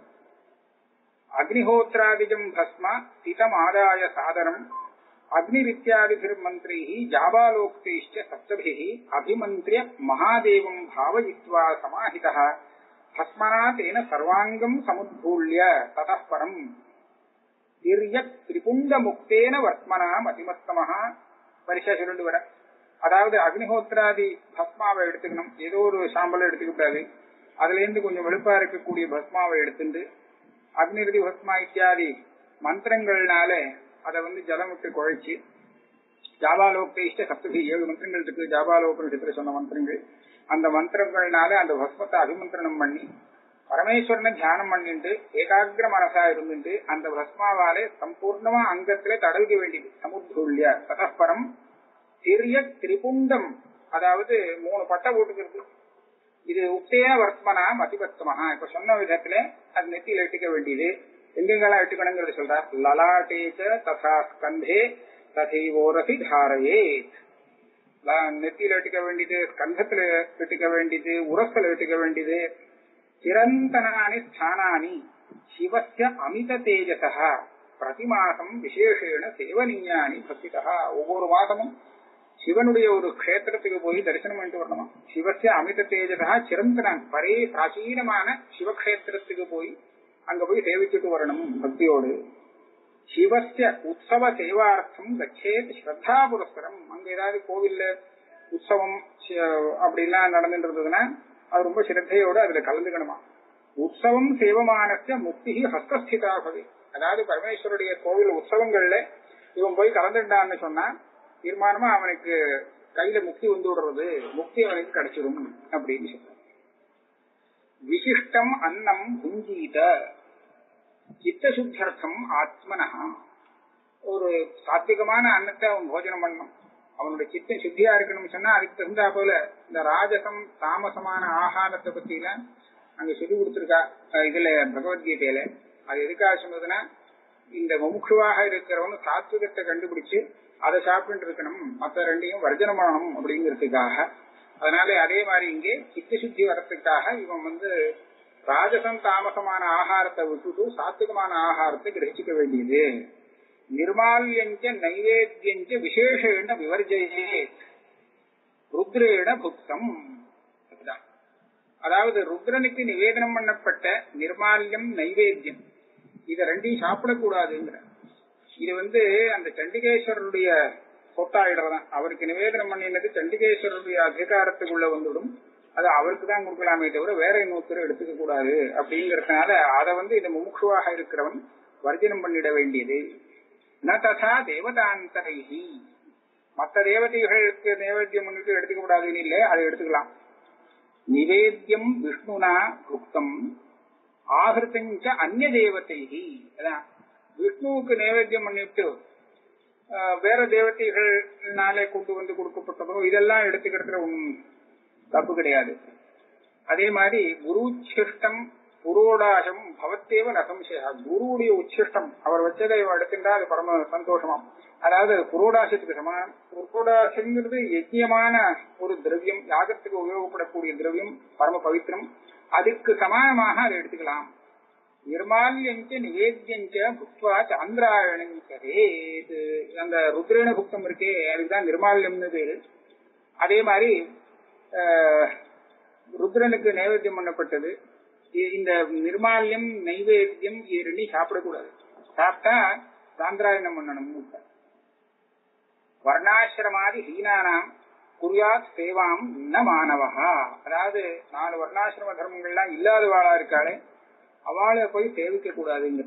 அக்னிஹோத்ராதிஜம் பஸ்ம சிதம் ஆதாய சாதனம் அக்னிரித்யாதிபிர்மந்திரைः ஜாபாலோக்தைश्च சப்தभिः அபிமந்திரிய மகாதேவம் பாவயித்வா சமாஹிதः பஸ்மனா தேன சர்வாங்கம் சமுத்பூல்ய தतः பரம் திரியத் திரிபுண்ட முக்தேன வர்த்மனா மதிமத்தமஹா பரிசா சொல்லிட்டு வர அதாவது அக்னிஹோத்ராதி பஸ்மாவை எடுத்துக்கணும் ஏதோ ஒரு சாம்பலை எடுத்துக்க கூடாது அதுல இருந்து கொஞ்சம் வெளுப்பா இருக்கக்கூடிய பஸ்மாவை எடுத்துட்டு அக்னிருதி பஸ்மா இத்தியாதி மந்திரங்கள்னால அதை வந்து ஜலம் விட்டு குழைச்சு ஜாபாலோக்த இஷ்ட சப்ததி ஏழு மந்திரங்கள் இருக்கு ஜாபாலோபனிஷத்துல சொன்ன மந்திரங்கள் அந்த மந்திரங்கள்னால அந்த பஸ்மத்தை அபிமந்திரணம் பண்ணி பரமேஸ்வரனை தியானம் பண்ணிட்டு ஏகாகிர மனசா இருந்துட்டு அந்த பஸ்மாவாலே சம்பூர்ணமா அங்கத்திலே தடவிக்க வேண்டியது சமுத்ருல்ய ததப்பரம் சிறிய திரிபுண்டம் அதாவது மூணு பட்டை போட்டுக்கிறது இது உக்தேன வர்த்மனாம் அதிபத்மஹா இப்ப சொன்ன விதத்துல அது நெத்தியில இட்டுக்க வேண்டியது எங்கெங்கெல்லாம் இட்டுக்கணுங்கிறது சொல்றார் லலாட்டேச்ச ததா ஸ்கந்தே ததைவோரசி தாரையே நெத்தியில இட்டுக்க வேண்டியது ஸ்கந்தத்துல இட்டுக்க வேண்டியது உரஸ்ல இட்டுக்க வேண்டியது சிரந்தனானி ஸ்தானானி சிவஸ்ய அமித தேஜசா பிரதிமாசம் விசேஷேன சேவனீயானி பக்திதா ஒவ்வொரு மாதமும் சிவனுடைய ஒரு க்ஷேத்திரத்துக்கு போய் தரிசனம் பண்ணிட்டு வரணுமா சிவசிய அமித தேஜதா சிரந்தனான் பரே பிராச்சீனமான சிவக்ஷேத்திரத்துக்கு போய் அங்க போய் சேவிச்சுட்டு வரணும் பக்தியோடு சிவசிய உற்சவ சேவார்த்தம் கச்சேத் ஸ்ரத்தா புரஸ்கரம் அங்க ஏதாவது கோவில்ல உற்சவம் சி- அப்படிலாம் நடந்துட்டு இருந்ததுன்னா அது ரொம்ப சிரத்தையோட அதுல கலந்துக்கணுமா உற்சவம் சேவமானஸ்ய முக்தி ஹஸ்தஸ்திதா பவே அதாவது பரமேஸ்வருடைய கோவில் உற்சவங்கள்ல இவன் போய் கலந்துட்டான்னு சொன்னா தீர்மானமா அவனுக்கு கையில முக்தி வந்து விடுறது முக்தி அவனுக்கு கிடைச்சிடும் அப்படின்னு சொல்றான் விசிஷ்டம் அன்னம் புஞ்சீத சித்தசுத்தர்த்தம் ஆத்மனா ஒரு சாத்விகமான அன்னத்தை அவன் போஜனம் பண்ணணும் அவனுடைய சித்தம் சுத்தியா இருக்கணும்னு சொன்னா அதுக்கு தகுந்தா போல இந்த ராஜசம் தாமசமான ஆகாரத்தை பத்தி எல்லாம் அங்க சொல்லி கொடுத்திருக்கா அஹ் இதுல பகவத்கீதையில அது எதுக்காக சொன்னதுன்னா இந்த முமுட்சுவாக இருக்கிறவன் சாத்விகத்தை கண்டுபிடிச்சு அதை சாப்பிட்டு இருக்கணும் மத்த ரெண்டையும் வர்ஜனம் பண்ணணும் அப்படிங்கிறதுக்காக அதனால அதே மாதிரி இங்கே சித்த சுத்தி வரத்துக்காக இவன் வந்து ராஜசம் தாமசமான ஆகாரத்தை விட்டுட்டு சாத்விகமான ஆகாரத்தை கிரகிச்சுக்க வேண்டியது நிர்மால்யஞ்ச நைவேத்தியஞ்ச விசேஷேன விவர்ஜயே ருத்ரேண புக்தம் அதுதான். அதாவது ருத்ரனுக்கு நிவேதனம் பண்ணப்பட்ட நிர்மால்யம் நைவேத்தியம் இத ரெண்டையும் சாப்பிடக்கூடாதுங்கிற இது வந்து அந்த சண்டிகேஸ்வரருடைய சொத்தாயிடுறதான் அவருக்கு நிவேதனம் பண்ணினது சண்டிகேஸ்வரருடைய அதிகாரத்துக்குள்ள வந்துடும் அது அவருக்கு தான் கொடுக்கலாமே தவிர வேற இன்னொருத்தர் எடுத்துக்க கூடாது அப்படிங்கறதுனால அதை வந்து இந்த முமுட்சுவாக இருக்கிறவன் வர்ஜனம் பண்ணிட வேண்டியது ந ததா தேவதாந்தரைஹி மற்ற தேவதைகளுக்கு நைவேத்தியம் முன்னிட்டு எடுத்துக்க கூடாதுன்னு இல்லை அதை எடுத்துக்கலாம் நிவேத்தியம் விஷ்ணுனா புக்தம் ஆகிருத்தஞ்ச அந்நிய தேவதைஹி அதான் விஷ்ணுவுக்கு நைவேத்தியம் பண்ணிட்டு ஆஹ், வேற தேவதைகள்னாலே கொண்டு வந்து கொடுக்கப்பட்டதோ இதெல்லாம் எடுத்துக்கிறதுல ஒன்றும் தப்பு கிடையாது அதே மாதிரி குரு உச்சிஷ்டம் புரோடாசம் பவத்தேவ நசம்சயா குருவுடைய உச்சிஷ்டம் அவர் வச்சதை இவன் எடுத்துட்டா அது பரம சந்தோஷமாம் அதாவது அது புரோடாசத்துக்கு சமானம் புரோடாசங்கிறது யஜ்யமான ஒரு திரவியம் யாகத்துக்கு உபயோகப்படக்கூடிய திரவியம் பரம பவித்திரம் அதுக்கு சமானமாக அதை எடுத்துக்கலாம் நிர்மால்யஞ்ச நிவேத்தியஞ்ச புக்வா சாந்திராயணஞ்சரே இது அந்த ருத்ரேண புக்தம் இருக்கே அதுக்குதான் நிர்மால்யம்னு பேரு அதே மாதிரி ஆஹ், ருத்ரனுக்கு நைவேத்தியம் பண்ணப்பட்டது இ- இந்த நிர்மால்யம் நைவேத்தியம் இது ரெண்டையும் சாப்பிடக்கூடாது சாப்பிட்டா சாந்திராயணம் பண்ணணும் வர்ணாசிரமாதி ஹீனானாம் குறியாத் சேவாம் ந மாணவஹா அதாவது நாலு வர்ணாசிரம தர்மங்கள்லாம் இல்லாதவாளா இருக்காளே அவளை போய் சேவிக்க கூடாதுங்க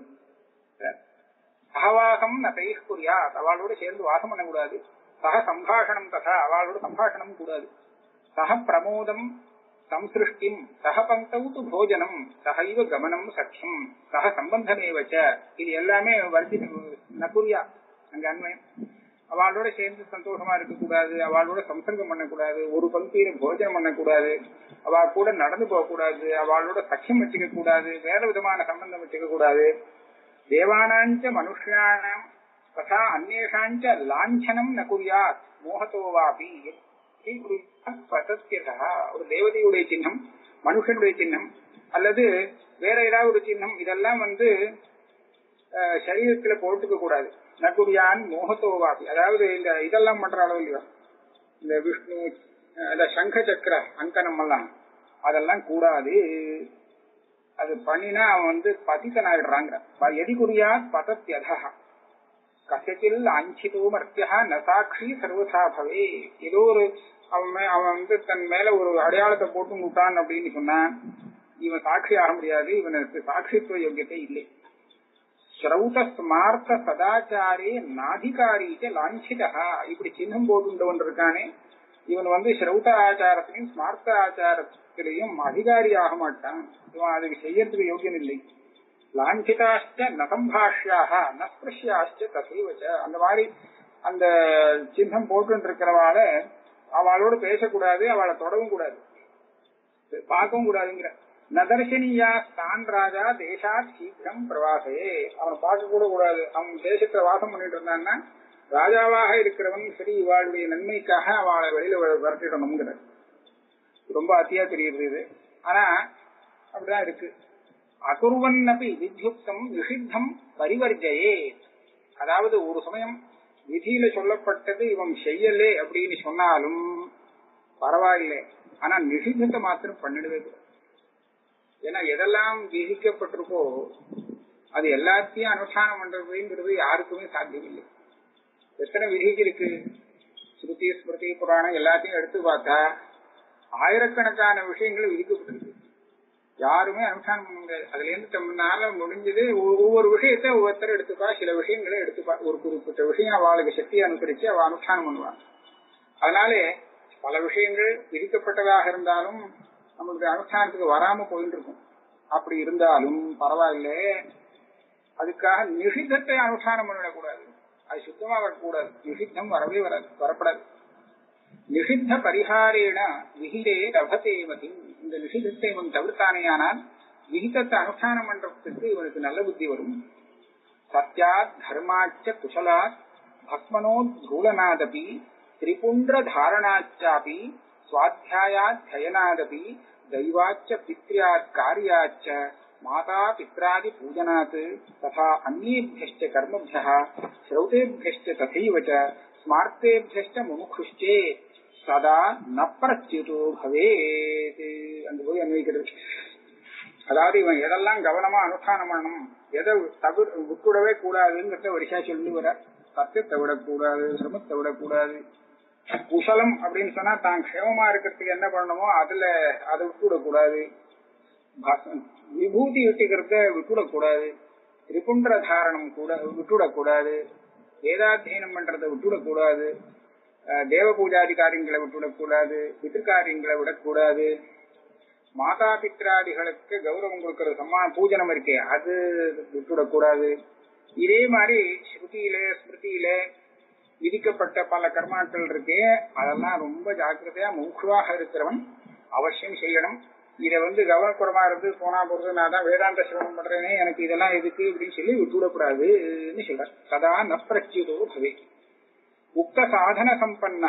சகவாசம் ந தைஹ் குறியாத் அவளோட சேர்ந்து வாசம் பண்ணக்கூடாது சக சம்பாஷணம் ததா அவளோட சம்பாஷணம் கூடாது சக பிரமோதம் சம்சிருஷ்டிம் சக பங்கௌ து போஜனம் சகைவ கமனம் சக்கியம் சக சம்பந்தமேவச்ச இது எல்லாமே வர்த்தி நகுரியா அங்க அன்வயம் அவளோட சேர்ந்து சந்தோஷமா இருக்கக்கூடாது அவளோட சம்சர்க்கம் பண்ணக்கூடாது ஒரு பங்கியில போஜனம் பண்ணக்கூடாது அவ கூட நடந்து போக கூடாது அவளோட சக்கியம் வச்சுக்க கூடாது வேற விதமான சம்பந்தம் வச்சுக்க கூடாது தேவானாஞ்ச மனுஷ்யானாம் ததா அந்நேஷாஞ்ச லாஞ்சனம் ந குறியாத் மோகத்தோ வாபி எத்தி குறியாத் பதத்யதா. ஒரு தேவதையுடைய சின்னம் மனுஷனுடைய சின்னம் அல்லது வேற ஏதாவது ஒரு சின்னம் இதெல்லாம் வந்து அஹ், சரீரத்துல போட்டுக்க கூடாது நகுரியான் மோகத்தோவாபி அதாவது இந்த இதெல்லாம் பண்ற அளவு இல்லையா இந்த விஷ்ணு அஹ், இந்த சங்க சக்கர அங்கனம் எல்லாம் அதெல்லாம் கூடாது அது பண்ணினா அவன் வந்து பதித்தன் ஆயிடுறாங்க எதி குறியா பதத்யதா கசத்தில் அஞ்சிதோ மர்த்தியா ந சாட்சி சர்வதா பவே ஏதோ ஒரு அவன் மே- அவன் வந்து தன் மேல ஒரு அடையாளத்தை போட்டு விட்டான் அப்படின்னு சொன்னா இவன் சாட்சி ஆக முடியாது இவனுக்கு சாட்சித்துவ யோகியத்தை இல்லை ஸ்ரௌத ஸ்மார்த்த சதாச்சாரே நாதிகாரிக்க லாஞ்சிதா இப்படி சின்னம் போட்டுண்டவன் இருக்கானே இவன் வந்து ஸ்ரௌத ஆச்சாரத்திலையும் ஸ்மார்த்த ஆச்சாரத்திலையும் அதிகாரி ஆக மாட்டான் இவன் அதை செய்யறதுக்கு யோகியம் இல்லை லாஞ்சிதாஷ்ட நசம்பாஷ்யாக நஸ்பிருஷ்யாஷ்ட தசைவச்ச அந்த மாதிரி அந்த சின்னம் போட்டு இருக்கிறவாள அவளோட பேசக்கூடாது அவளை தொடவும் கூடாது பார்க்கவும் கூடாதுங்கிற நதர்ஷனியா ஸ்தான் ராஜா தேசாத் சீக்கிரம் பிரவாசே அவனை பார்க்க கூட கூடாது அவன் தேசத்துல வாசம் பண்ணிட்டு இருந்தான்னா ராஜாவாக இருக்கிறவன் சரி இவாளுடைய நன்மைக்காக அவளை வெளியில வ- விரட்டிடணுங்கிற ரொம்ப அத்தியா தெரியுது இது ஆனா அப்படிதான் இருக்கு அகுர்வன் அப்படி வித்யுக்தம் நிஷித்தம் பரிவர்ஜயே அதாவது ஒரு சமயம் விதியில சொல்லப்பட்டது இவன் செய்யலே அப்படின்னு சொன்னாலும் பரவாயில்லை ஆனா நிஷித்தத்தை மாத்திரம் பண்ணிடவே கூடாது ஏன்னா எதெல்லாம் விதிக்கப்பட்டிருக்கோ அது எல்லாத்தையும் அனுஷ்டானம் பண்றதுங்கிறது யாருக்குமே சாத்தியம் இல்லை எத்தனை விதிகள் இருக்கு ஸ்ருதி ஸ்மிருதி புராணம் எல்லாத்தையும் எடுத்து பார்த்தா ஆயிரக்கணக்கான விஷயங்கள் விதிக்கப்பட்டிருக்கு யாருமே அனுஷ்டானம் பண்ண முடியாது அதுல இருந்து தம்னால முடிஞ்சது ஒ- ஒவ்வொரு விஷயத்தை ஒவ்வொருத்தர் எடுத்துப்பா சில விஷயங்களை எடுத்துப்பா ஒரு குறிப்பிட்ட விஷயம் அவளுக்கு சக்தியை அனுசரிச்சு அவ அனுஷ்டானம் பண்ணுவான் அதனாலே பல விஷயங்கள் விதிக்கப்பட்டதாக இருந்தாலும் நம்மளுடைய அனுஷ்டானத்துக்கு வராம போயிட்டு இருக்கும் அப்படி இருந்தாலும் பரவாயில்லை அதுக்காக நிஷித்தத்தை அனுஷ்டானம் பண்ணிடக்கூடாது அது சுத்தமா வரக்கூடாது நிஷித்தம் வரவே வராது வரப்படாது நிஷித்த பரிகாரேன விகிதே லபத்தே மதி இந்த நிஷிதத்தை இவன் தவிர்த்தானேயானால் விகிதத்தை அனுஷ்டானம் பண்றதுக்கு இவனுக்கு நல்ல புத்தி வரும் சத்யாத் தர்மாச்ச குஷலாத் பஸ்மனோத்கூலனாதபி திரிபுண்ட தாரணாச்சாபி சுவாத்தியாயாத்யனாதபி दैवाच्च पित्र्यात् कार्याच्च माता पित्रादि पूजनात् तथा अन्येभ्यश्च कर्मभ्यः श्रौतेभ्यश्च तथैव च स्मार्तेभ्यश्च मुमुक्षुश्चे சதா நப்பிரத்யுதோ பவேத் அங்க போய் அன்வைக்கிறது அதாவது இவன் எதெல்லாம் கவனமா அனுஷ்டானம் பண்ணணும் எதை தவிர விட்டுடவே கூடாதுங்கிறத வரிசா சொல்லி வர சத்தியத்தை விடக்கூடாது சிரமத்தை விடக்கூடாது குசலம் அப்படின்னு சொன்னா தான் க்ஷேமமா இருக்கிறதுக்கு என்ன பண்ணணுமோ அதுல அதை விட்டுவிடக்கூடாது பஸ்- விபூதி விட்டுக்கிறத விட்டுவிடக்கூடாது திரிபுண்ட தாரணம் கூட விட்டுவிடக்கூடாது வேதாத்தியனம் பண்றதை விட்டுவிடக்கூடாது அஹ், தேவ பூஜாதி காரியங்களை விட்டுவிடக்கூடாது பிதிருக்காரியங்களை விடக்கூடாது மாதா பித்ராதிகளுக்கு கௌரவம் கொடுக்கிற சம்மான பூஜனம் இருக்கே அது விட்டுவிடக்கூடாது இதே மாதிரி ஸ்ருதியில ஸ்மிருதியில விதிக்கப்பட்ட பல கர்மாக்கள் இருக்கே அதெல்லாம் ரொம்ப ஜாக்கிரதையா முக்குவாக இருக்கிறவன் அவசியம் செய்யணும் இத வந்து கவனக்குறமா இருந்து போனா போறது நான் தான் வேதாந்த சிரமம் பண்றேனே எனக்கு இதெல்லாம் எதுக்கு அப்படின்னு சொல்லி விட்டுவிடக்கூடாதுன்னு சொல்ற சதா நப்பிரத்யுதோ பவே உக்த சாதன சம்பன்னா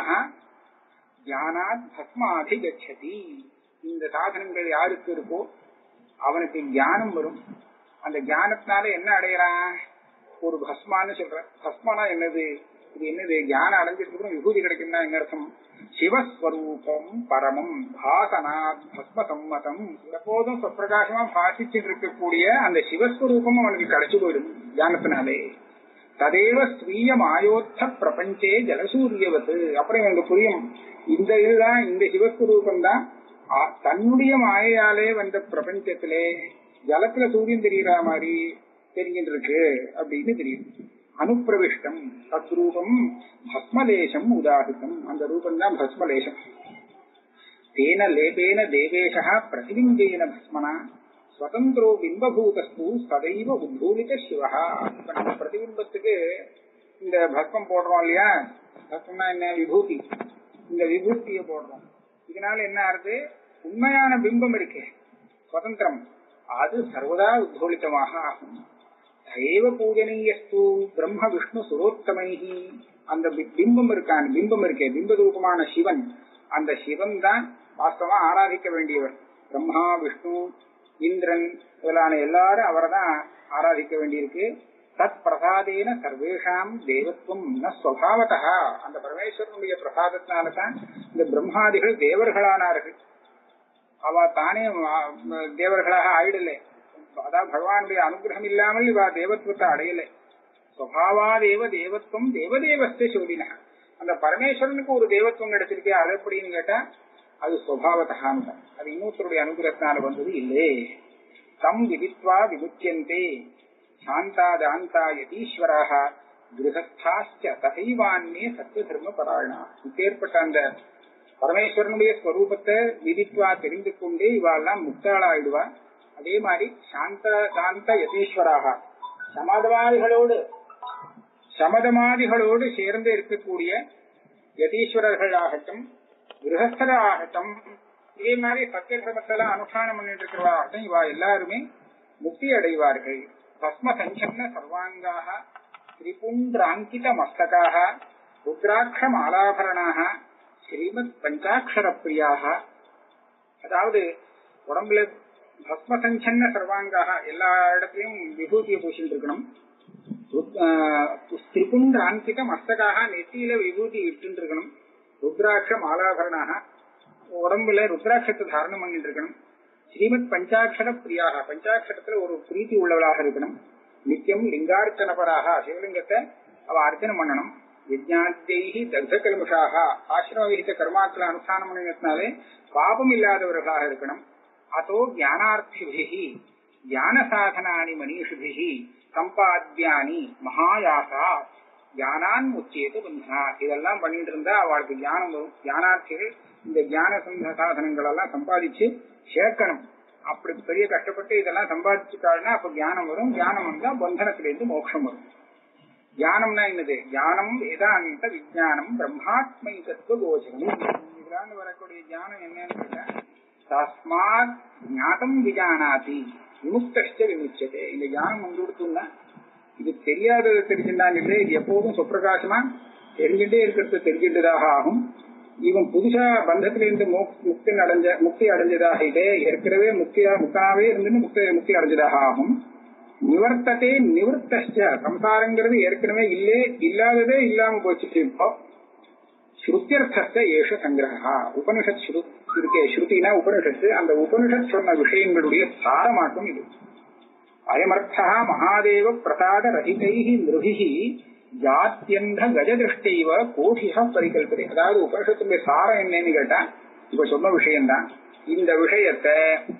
ஞானாத் பஸ்மாதி கச்சதி இந்த சாதனங்கள் யாருக்கு இருக்கோ அவனுக்கு ஞானம் வரும் அந்த ஞானத்தினால என்ன அடையறான் ஒரு பஸ்மான்னு சொல்ற பஸ்மனா என்னது இது என்னது ஞானம் அடைஞ்சதுக்கு விபூதி கிடைக்கும்னா என்ன அர்த்தம் சிவஸ்வரூபம் பரமம் பாசனாத் பஸ்ம சம்மதம் எப்போதும் சொப்பிரகாசமா பாசிச்சுட்டு இருக்கக்கூடிய அந்த சிவஸ்வரூபம் அவனுக்கு கிடைச்சு போயிடும் ஞானத்தினாலே ததேவ ஸ்வீய மாயோத்த பிரபஞ்சே ஜலசூரியவத்து அப்புறம் எனக்கு புரியும் இந்த இதுதான் இந்த சிவஸ்வரூபம் தான் ஆ- தன்னுடைய மாயையாலே வந்த பிரபஞ்சத்திலே ஜலத்துல சூரியன் தெரியற மாதிரி தெரிஞ்சிட்டு இருக்கு அப்படின்னு தெரியும் அனுப்பிரவிஷ்டம் தத்ரூபம் பஸ்மலேசம் உதாகிருத்தம் அந்த ரூபம் தான் பஸ்மலேசம் தேன லேபேன தேவேஷா பிரதிபிம்பேன பஸ்மனா ஸ்வதந்திரோ பிம்பபூதஸ்து சதைவ உத்தூலித சிவஹா இப்ப நம்ம பிரதிபிம்பத்துக்கு இந்த பஸ்மம் போடுறோம் இல்லையா பஸ்மம்னா என்ன விபூதி இந்த விபூதியை போடுறோம் இதனால என்ன ஆறுது உண்மையான பிம்பம் இருக்கே சுதந்திரம் அது சர்வதா உத்தோலிதமாக ஆகும் தயவ பூஜனீயஸ்து பிரம்ம விஷ்ணு சுரோத்தமைஹி அந்த பி- பிம்பம் இருக்கான் பிம்பம் இருக்கே பிம்ப ரூபமான சிவன் அந்த சிவன் தான் வாஸ்தவமா ஆராதிக்க வேண்டியவர் பிரம்மா விஷ்ணு இந்திரன் முதலான எல்லாரும் அவரை தான் ஆராதிக்க வேண்டியிருக்கு தத் பிரசாதேன சர்வேஷாம் தேவத்துவம் ந ஸ்வபாவதா அந்த பரமேஸ்வரனுடைய பிரசாதத்தினால தான் இந்த பிரம்மாதிகள் தேவர்களானார்கள் அவ தானே ஆ, ம, தேவர்களாக ஆயிடல அதான் பகவானுடைய அனுகிரகம் இல்லாமல் இவ தேவத்துவத்தை அடையல சுவாவாதேவ தேவத்துவம் தேவதேவஸ்தே சோதின அந்த பரமேஸ்வரனுக்கு ஒரு தேவத்துவம் கிடைச்சிருக்கே அது எப்படின்னு கேட்டா அது சுவாவத்தான் அது இன்னொருத்தருடைய அனுகிரகத்தினால வந்தது இல்லே தம் விதித்வா விமுச்சியந்தே சாந்தாதாந்தா யதீஸ்வராக கிரகஸ்தாச்ச தகைவான்யே சத்திய தர்ம பராயணா இப்பேற்பட்ட அந்த பரமேஸ்வரனுடைய ஸ்வரூபத்தை விதித்வா தெரிந்து கொண்டே இவாள்லாம் முக்தாளாயிடுவா அதே மாதிரி சாந்த சாந்த யதீஸ்வராக சமாதவாதிகளோடு சமதமாதிகளோடு சேர்ந்து இருக்கக்கூடிய யதீஸ்வரர்கள் ஆகட்டும் கிரகஸ்தராகட்டும் இதே மாதிரி சத்திய தர்மத்தெல்லாம் அனுஷ்டானம் பண்ணிட்டு இருக்கிறவாட்டும் இவா எல்லாருமே முக்தி அடைவார்கள் பஸ்ம சஞ்சன்ன சர்வாங்காக திரிபுண்டாங்கித மஸ்தகாக ருத்ராட்ச மாலாபரணாக ஸ்ரீமத் பஞ்சாட்சர பிரியாக அதாவது உடம்புல பஸ்ம சஞ்சன்ன சர்வாங்காக எல்லா இடத்துலயும் விபூதியை பூசிட்டு இருக்கணும் திரிபுண்டாங்கித மஸ்தகாக நெத்தியில விபூதி இட்டு இருக்கணும் ருத்ராட்ச மாலாபரணாக உடம்புல ருத்ராட்சத்தை தாரணம் பண்ணிட்டு இருக்கணும் ஸ்ரீமத் பஞ்சாட்சர பிரியாக பஞ்சாட்சரத்துல ஒரு பிரீத்தி உள்ளவளாக இருக்கணும் நித்தியம் லிங்கார்ச்சனபராக சிவலிங்கத்தை அவ அர்ச்சனை பண்ணணும் யஜ்ஞாத்தியைஹி தக்த கல்முஷாக ஆசிரம விகித கர்மாக்களை அனுஷ்டானம் பண்ணினதுனாலே பாபம் இல்லாதவர்களாக இருக்கணும் அதோ ஞானார்த்திபிகி ஞான சாதனானி மனிஷிபிகி சம்பாத்தியானி மகாயாசா ஞானான் முச்சியது பந்தனா இதெல்லாம் பண்ணிட்டு இருந்தா அவளுக்கு ஞானம் வரும் ஞானார்த்திகள் இந்த ஞான சாதனங்கள் எல்லாம் சம்பாதிச்சு சேர்க்கணும் அப்படி பெரிய கஷ்டப்பட்டு இதெல்லாம் சம்பாதிச்சுட்டாள்னா அப்ப ஞானம் வரும் ஞானம் வந்தா பந்தனத்திலிருந்து மோட்சம் வரும் ஞானம்னா என்னது ஞானம் வேதாந்த விஜயானம் பிரம்மாத்மை தத்துவ கோச்சரம் இதுல வரக்கூடிய ஞானம் என்னன்னு கேட்டா தஸ்மாத் ஞானம் விஜானாதி விமுக்த விமுச்சதே இந்த ஞானம் வந்து கொடுத்தோம்னா இது தெரியாதது தெரிஞ்சுட்டான் இல்லை இது எப்போதும் சுப்பிரகாசமா தெரிஞ்சுட்டே இருக்கிறது தெரிஞ்சிட்டதாக ஆகும் இவன் புதுசா பந்தத்திலிருந்து முக்தி அடைஞ்ச முக்தி அடைஞ்சதாக இதே ஏற்கனவே முக்தியா முக்தாவே இருந்து முக்தி முக்தி அடைஞ்சதாக ஆகும் நிவர்த்ததே நிவர்த்த சம்சாரங்கிறது ஏற்கனவே இல்லே இல்லாததே இல்லாம போச்சு இப்போ ஸ்ருத்தியர்த்த ஏஷ சங்கிரகா உபனிஷத் இருக்கே ஸ்ருதினா உபனிஷத்து அந்த உபனிஷத் சொன்ன விஷயங்களுடைய சாரமாட்டம் இது அயமர்த்தா மகாதேவ பிரசாத ரஹிதை மிருகி ஜாத்தியந்த கஜதிருஷ்டைவ கோஷிக பரிகல்பதை அதாவது உபனிஷத்துடைய சாரம் என்னன்னு கேட்டா இப்ப சொன்ன விஷயம்தான் இந்த விஷயத்தை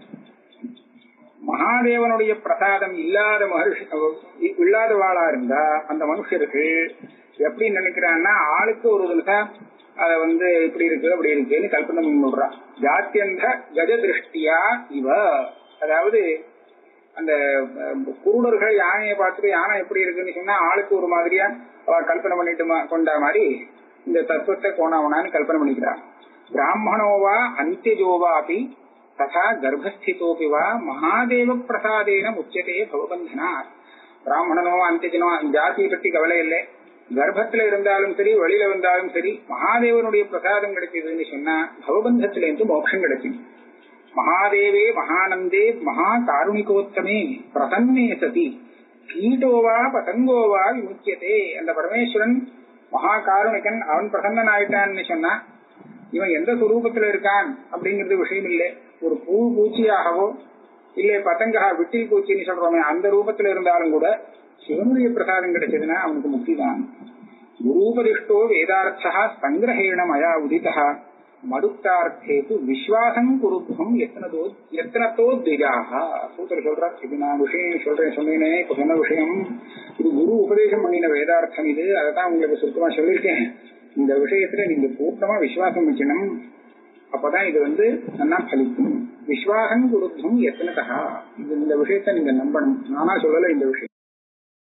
மகாதேவனுடைய பிரசாதம் இல்லாத மகர்ஷி இல்லாதவாளா இருந்தா அந்த மனுஷருக்கு எப்படி நினைக்கிறான்னா ஆளுக்கு ஒரு நிமிஷம் அத வந்து இப்படி இருக்கு அப்படி இருக்குன்னு கல்பனை பண்ணிடுறா ஜாத்தியந்த கஜ திருஷ்டியா இவ அதாவது அந்த குருடர்கள் யானையை பார்த்துட்டு யானை எப்படி இருக்குன்னு சொன்னா ஆளுக்கு ஒரு மாதிரியா கல்பனை பண்ணிட்டு கொண்ட மாதிரி இந்த தத்துவத்தை கோணாவனான்னு கல்பனை பண்ணிக்கிறார் பிராமணோவா அந்தியஜோவா அப்படி ததா கர்ப்பஸ்திதோபி வா மகாதேவ பிரசாதேன முச்சதே பவபந்தனா பிராமணனோ அந்தியஜனோ ஜாதியை பத்தி கவலை இல்லை கர்ப்பத்துல இருந்தாலும் சரி வெளியில வந்தாலும் சரி மகாதேவனுடைய பிரசாதம் கிடைச்சதுன்னு சொன்னா பவபந்தத்திலிருந்து மோட்சம் கிடைக்கும் மகாதேவே மகானந்தே மகா காருணிகோத்தமே பிரசன்னே சதி கீட்டோவா பதங்கோவா விமுக்கியதே அந்த பரமேஸ்வரன் மகா காருணிகன் அவன் பிரசன்னன் ஆயிட்டான்னு சொன்னா இவன் எந்த சுரூபத்துல இருக்கான் அப்படிங்கிறது விஷயம் இல்லை ஒரு பூ பூச்சியாகவோ இல்லை பதங்கா விட்டில் பூச்சின்னு சொல்றோமே அந்த ரூபத்துல இருந்தாலும் கூட சிவனுடைய பிரசாதம் கிடைச்சதுன்னா அவனுக்கு முக்தி தான் குரூபதிஷ்டோ வேதார்த்தா சங்கிரகேண மயா உதிதா மடுத்தார்த்தேது விஸ்வாசம் குருத்துவம் எத்தனதோ எத்தனத்தோ திஜாக சூத்திர சொல்றார் இது நான் விஷயம் சொல்றேன் சொன்னேனே இப்ப சொன்ன விஷயம் இது குரு உபதேசம் பண்ணின வேதார்த்தம் இது அதான் உங்களுக்கு சுத்தமா சொல்லியிருக்கேன் இந்த விஷயத்துல நீங்க பூர்ணமா விசுவாசம் வைக்கணும் அப்பதான் இது வந்து நல்லா பலிக்கும் விஸ்வாசம் குருத்துவம் எத்தனதா இது இந்த விஷயத்த நீங்க நம்பணும் நானா சொல்லல இந்த விஷயம்